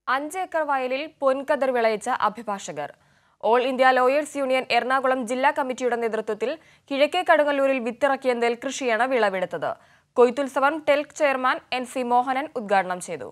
അഞ്ച് ഏക്കർ വയലിൽ പൊൻകതിർ വിളയിച്ച അഭിഭാഷകർ all India lawyers union Ernakulam ജില്ലാ കമ്മിറ്റിയുടെ നേതൃത്വത്തിൽ കിഴക്കേ കടുങ്ങല്ലൂരിൽ വിത്തിറക്കിയ നെൽകൃഷിയാണ് വിളവെടുത്തത് കൊയ്ത്തുത്സവം TELK chairman N C Mohanan ഉദ്ഘാടനം ചെയ്തു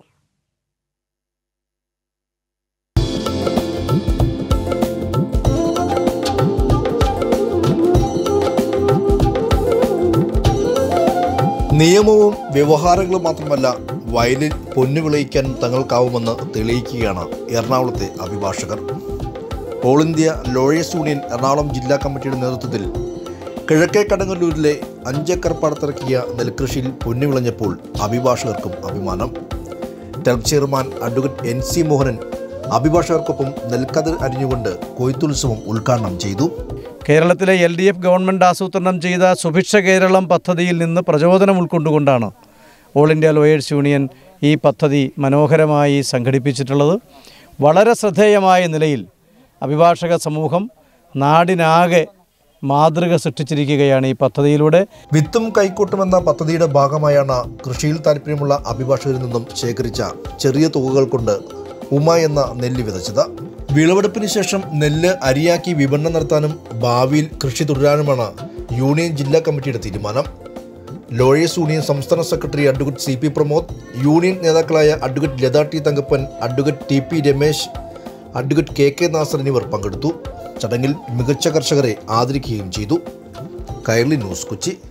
നിയമവും വ്യവഹാരങ്ങളും മാത്രമല്ല വയലിൽ പൊന്നു വിളയിക്കാൻ തങ്ങൾക്കാവുമെന്ന് തെളിയിക്കുകയാണ് എറണാകുളത്തെ അഭിഭാഷകർ all India lawyers union Ernakulam ജില്ലാ കമ്മിറ്റിയുടെ നേതൃത്വത്തിൽ കിഴക്കേ കടങ്ങല്ലൂരിലെ അഞ്ചേക്കർ പാടത്തിറക്കിയ നെൽകൃഷിയിൽ പൊന്നു വിളഞ്ഞപ്പോൾ അഭിഭാഷകർക്കും അഭിമാനം TELK chairman advocate N C Mohanan അഭിഭാഷകർക്കൊപ്പം നെൽക്കതിർ അരിഞ്ഞുകൊണ്ട് കൊയ്ത്തുത്സവം ഉദ്ഘാടനം ചെയ്തു കേരളത്തിലെ എൽ ഡി എഫ് ഗവൺമെൻറ് ആസൂത്രണം ചെയ്ത സുഭിക്ഷ കേരളം പദ്ധതിയിൽ നിന്ന് പ്രചോദനം ഉൾക്കൊണ്ടുകൊണ്ടാണ് ഓൾ ഇന്ത്യ ലോയേഴ്സ് യൂണിയൻ ഈ പദ്ധതി മനോഹരമായി സംഘടിപ്പിച്ചിട്ടുള്ളത് വളരെ ശ്രദ്ധേയമായ നിലയിൽ അഭിഭാഷക സമൂഹം നാടിനാകെ മാതൃക സൃഷ്ടിച്ചിരിക്കുകയാണ് ഈ പദ്ധതിയിലൂടെ വിത്തും കൈക്കൂട്ടുമെന്ന പദ്ധതിയുടെ ഭാഗമായാണ് കൃഷിയിൽ താല്പര്യമുള്ള അഭിഭാഷകരിൽ നിന്നും ശേഖരിച്ച ചെറിയ തുകകൾ കൊണ്ട് ഉമ എന്ന നെല്ല് വിതച്ചത് വിളവെടുപ്പിന് ശേഷം നെല്ല് അരിയാക്കി വിപണനം നടത്താനും ഭാവിയിൽ കൃഷി തുടരാനുമാണ് യൂണിയൻ ജില്ലാ കമ്മിറ്റിയുടെ തീരുമാനം ലോയേഴ്സ് യൂണിയൻ സംസ്ഥാന secretary advocate C P Pramod union നേതാക്കളായ advocate Latha T Thankappan advocate T P Ramesh advocate K K Nasar എന്നിവർ പങ്കെടുത്തു ചടങ്ങിൽ മികച്ച കർഷകരെ ആദരിക്കുകയും ചെയ്തു കൈർലി ന്യൂസ് കൊച്ചി